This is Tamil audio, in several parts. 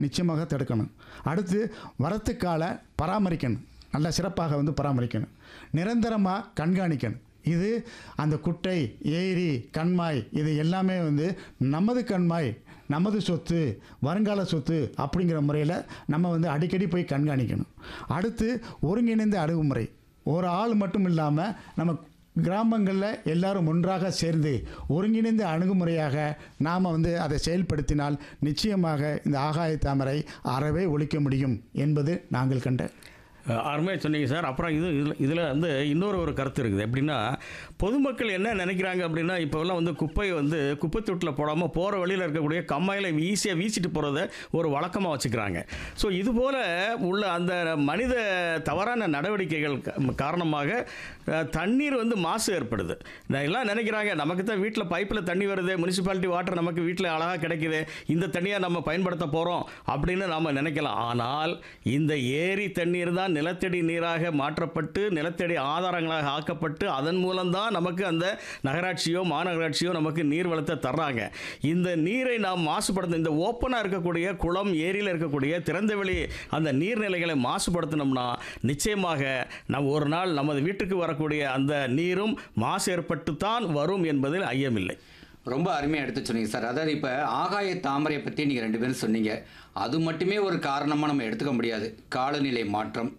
நிச்சயமாக தடுக்கணும் அடுத்து வரத்துக்கால பராமரிக்கணும் நல்லா சிறப்பாக வந்து பராமரிக்கணும் நிரந்தரமாக கண்காணிக்கணும் இது அந்த குட்டை ஏரி கண்மாய் இது எல்லாமே வந்து நமது கண்மாய் நமது சொத்து வருங்கால சொத்து அப்படிங்கிற முறையில் நம்ம வந்து அடிக்கடி போய் கண்காணிக்கணும் அடுத்து ஒருங்கிணைந்த அணுகுமுறை ஒரு ஆள் மட்டும் இல்லாமல் நம்ம கிராமங்களில் எல்லாரும் ஒன்றாக சேர்ந்து ஒருங்கிணைந்த அணுகுமுறையாக நாம் வந்து அதை செயல்படுத்தினால் நிச்சயமாக இந்த ஆகாய தாமரை அறவே ஒழிக்க முடியும் என்பது நாங்கள் கண்ட அஹ் அருமையாக சொன்னீங்க சார் அப்புறம் இது இதில் இதில் வந்து இன்னொரு ஒரு கருத்து இருக்குது எப்படின்னா பொதுமக்கள் என்ன நினைக்கிறாங்க அப்படின்னா இப்போல்லாம் வந்து குப்பையை வந்து குப்பை தொட்டில் போடாமல் போகிற வழியில் இருக்கக்கூடிய கம்மாயில் ஈஸியாக வீசிட்டு போகிறத ஒரு வழக்கமாக வச்சுக்கிறாங்க ஸோ இதுபோல் உள்ள அந்த மனித தவறான நடவடிக்கைகள் க- காரணமாக அஹ், தண்ணீர் வந்து மாசு ஏற்படுது நான் எல்லாம் நினைக்கிறாங்க நமக்கு தான் வீட்டில் பைப்பில் தண்ணி வருது முனிசிபாலிட்டி வாட்டர் நமக்கு வீட்டில் அழகாக கிடைக்குது இந்த தண்ணியை நம்ம பயன்படுத்த போகிறோம் அப்படின்னு நாம் நினைக்கலாம் ஆனால் இந்த ஏரி தண்ணீர் தான் நிலத்தடி நீராக மாற்றப்பட்டு நிலத்தடி ஆதாரங்களாக ஆக்கப்பட்டு அதன் மூலம்தான் நமக்கு அந்த நகராட்சியோ மாநகராட்சியோ நமக்கு நீர் வளத்தை தர்றாங்க இந்த நீரை நாம் மாசுபடுத்த இந்த ஓப்பனாக இருக்கக்கூடிய குளம் ஏரியில் இருக்கக்கூடிய திறந்தவெளி அந்த நீர்நிலைகளை மாசுபடுத்தினோம்னா நிச்சயமாக நம் ஒரு நாள் நமது வீட்டுக்கு வரக்கூடிய அந்த நீரும் மாசு ஏற்பட்டு தான் வரும் என்பதில் ஐயமில்லை ரொம்ப அருமையாக எடுத்து சொன்னீங்க சார் அதாவது இப்போ ஆகாய தாமரையை பற்றி நீங்கள் ரெண்டு பேரும் சொன்னீங்க அது மட்டுமே ஒரு காரணமாக நம்ம எடுத்துக்க முடியாது காலநிலை மாற்றம்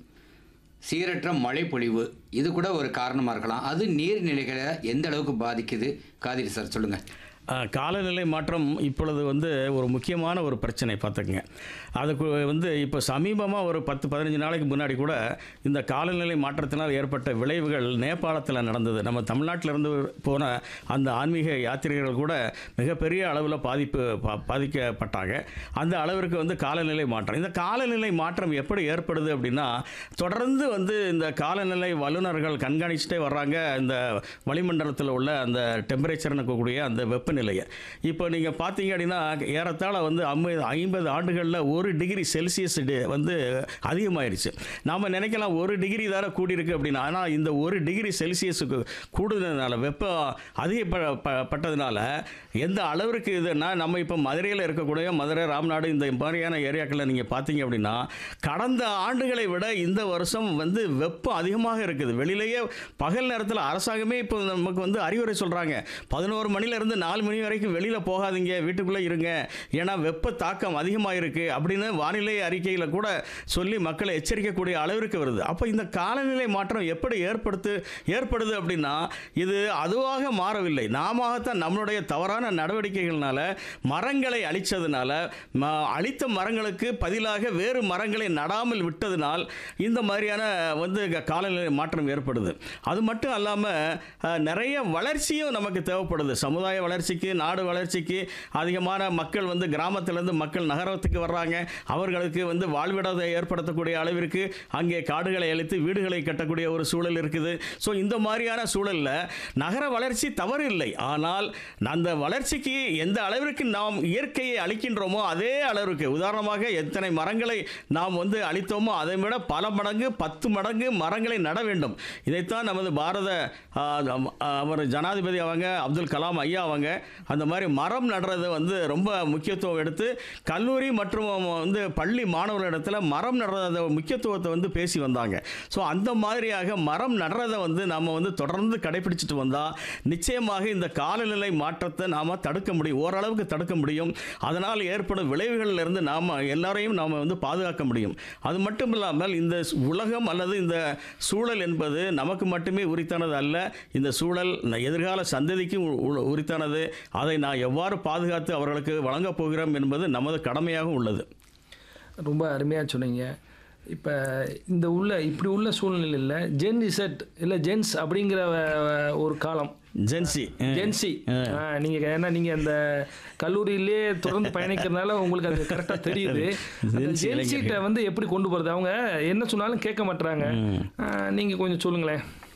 சீரற்ற மழை பொழிவு இது கூட ஒரு காரணமாக இருக்கலாம் அது நீர்நிலைகளை எந்த அளவுக்கு பாதிக்குது காதிரி சார் சொல்லுங்கள் அஹ், காலநிலை மாற்றம் இப்பொழுது வந்து ஒரு முக்கியமான ஒரு பிரச்சனை பார்த்துக்குங்க அதுக்கு வந்து இப்போ சமீபமாக ஒரு பத்து பதினஞ்சு நாளைக்கு முன்னாடி கூட இந்த காலநிலை மாற்றத்தினால் ஏற்பட்ட விளைவுகள் நேபாளத்தில் நடந்தது நம்ம தமிழ்நாட்டில் இருந்து போன அந்த ஆன்மீக யாத்திரிகர்கள் கூட மிகப்பெரிய அளவில் பாதிப்பு பா- பாதிக்கப்பட்டாங்க அந்த அளவிற்கு வந்து காலநிலை மாற்றம் இந்த காலநிலை மாற்றம் எப்படி ஏற்படுது அப்படின்னா தொடர்ந்து வந்து இந்த காலநிலை வல்லுநர்கள் கண்காணிச்சுட்டே வர்றாங்க இந்த வளிமண்டலத்தில் உள்ள அந்த டெம்பரேச்சர்னு கூடிய அந்த வெப்பநிலையை இப்போ நீங்கள் பார்த்தீங்க அப்படின்னா ஏறத்தாழ வந்து ஐம்பது ஐம்பது ஆண்டுகளில் ஒரு டிகிரி செல்சியஸ் டி- வந்து அதிகமாயிருச்சு நாம் நினைக்கலாம் ஒரு டிகிரி தானே கூடியிருக்கு அப்படின்னா ஆனால் இந்த ஒரு டிகிரி செல்சியஸுக்கு கூடுதனால வெப்பம் அதிகப்பட்டதுனால எந்த அளவிற்கு இதுன்னா நம்ம இப்போ மதுரையில் இருக்கக்கூடிய மதுரை ராம்நாடு இந்த மாதிரியான ஏரியாக்களில் நீங்கள் பார்த்தீங்க அப்படின்னா கடந்த ஆண்டுகளை விட இந்த வருஷம் வந்து வெப்பம் அதிகமாக இருக்குது வெளியிலேயே பகல் நேரத்தில் அரசாங்கமே இப்போ நமக்கு வந்து அறிவுரை சொல்கிறாங்க பதினோரு மணிலேருந்து நாலு மணி வரைக்கும் வெளியில் போகாதீங்க வீட்டுக்குள்ளே இருங்க ஏன்னா வெப்ப தாக்கம் அதிகமாக இருக்குது அப்படின்னு வானிலை அறிக்கையில் கூட சொல்லி மக்களை எச்சரிக்கக்கூடிய அளவிற்கு வருது அப்போ இந்த காலநிலை மாற்றம் எப்படி ஏற்படுத்து ஏற்படுது அப்படின்னா இது அதுவாக மாறவில்லை நாமத்தான் நம்மளுடைய தவறான நடவடிக்கைகள்னால மரங்களை அழித்ததுனால ம அழித்த மரங்களுக்கு பதிலாக வேறு மரங்களை நடாமல் விட்டதனால் இந்த மாதிரியான வந்து க- காலநிலை மாற்றம் ஏற்படுது அது மட்டும் இல்லாமல் நிறைய வளர்ச்சியும் நமக்கு தேவைப்படுது சமுதாய வளர்ச்சிக்கு நாடு வளர்ச்சிக்கு அதிகமான மக்கள் வந்து கிராமத்திலேருந்து மக்கள் நகரத்துக்கு வர்றாங்க அவர்களுக்கு வந்து வாழ்விடத்தை ஏற்படுத்தக்கூடிய அளவிற்கு அங்கே காடுகளை அழித்து வீடுகளை கட்டக்கூடிய ஒரு சூழல் இருக்குது ஸோ இந்த மாதிரியான சூழலில் நகர வளர்ச்சி தவறு இல்லை ஆனால் அந்த வளர்ச்சிக்கு எந்த அளவிற்கு நாம் இயற்கையை அழிக்கின்றோமோ அதே அளவிற்கு உதாரணமாக எத்தனை மரங்களை நாம் வந்து அழித்தோமோ அதை விட பல மடங்கு பத்து மடங்கு மரங்களை நட வேண்டும் இதைத்தான் நமது பாரத ஆ, அம்- அவர் ஜனாதிபதி அவங்க அப்துல் கலாம் ஐயா அவங்க அந்த மாதிரி மரம் நடுறதை வந்து ரொம்ப முக்கியத்துவம் எடுத்து கல்லூரி மற்றும் வந்து பள்ளி மாணவர்களிடத்தில் மரம் நடுறத முக்கியத்துவத்தை வந்து பேசி வந்தாங்க ஸோ அந்த மாதிரியாக மரம் நடுறதை வந்து நம்ம வந்து தொடர்ந்து கடைபிடிச்சிட்டு வந்தால் நிச்சயமாக இந்த காலநிலை மாற்றத்தை நாம் தடுக்க முடியும் ஓரளவுக்கு தடுக்க முடியும் அதனால் ஏற்படும் விளைவுகளில் இருந்து நாம் எல்லாரையும் நாம் வந்து பாதுகாக்க முடியும் அது மட்டும் இல்லாமல் இந்த உலகம் அல்லது இந்த சூழல் என்பது நமக்கு மட்டுமே உரித்தானது அல்ல இந்த சூழல் ந- எதிர்கால சந்ததிக்கும் உ- உ- உரித்தானது அதை நான் எவ்வாறு பாதுகாத்து அவர்களுக்கு வழங்கப் போகிறோம் என்பது நமது கடமையாக உள்ளது ரொம்ப அருமையாக சொன்னீங்க இப்போ இந்த உள்ள இப்படி உள்ள சூழ்நிலையில் ஜென் இசட் இல்லை ஜென்ஸ் அப்படிங்கிற அஹ், ஒரு காலம் ஜென்சி ஜென்சி நீங்கள் ஏன்னா நீங்கள் அந்த கல்லூரியிலே தொடர்ந்து பயணிக்கிறதுனால உங்களுக்கு அது கரெக்டாக தெரியுது Gen Z ஜென்சிட்ட வந்து எப்படி கொண்டு போகிறது அவங்க என்ன சொன்னாலும் கேட்க மாட்டுறாங்க நீங்கள் கொஞ்சம் சொல்லுங்களேன்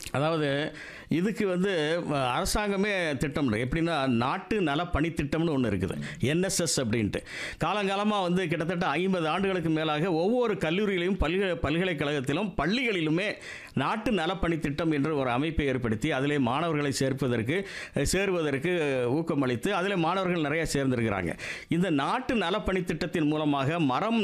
அதாவது இதுக்கு வந்து அஹ், அரசாங்கமே திட்டம் எப்படின்னா நாட்டு நல பணித்திட்டம்னு ஒன்று இருக்குது என்எஸ்எஸ் அப்படின்ட்டு காலங்காலமாக வந்து கிட்டத்தட்ட ஐம்பது ஆண்டுகளுக்கு மேலாக ஒவ்வொரு கல்லூரியிலையும் பல்கலை பல்கலைக்கழகத்திலும் பள்ளிகளிலுமே நாட்டு நலப்பணித்திட்டம் என்ற ஒரு அமைப்பை ஏற்படுத்தி அதிலே மாணவர்களை சேர்ப்பதற்கு அஹ், சேருவதற்கு ஊக்கமளித்து அதில் மாணவர்கள் நிறைய சேர்ந்திருக்கிறாங்க இந்த நாட்டு நலப்பணித்திட்டத்தின் மூலமாக மரம்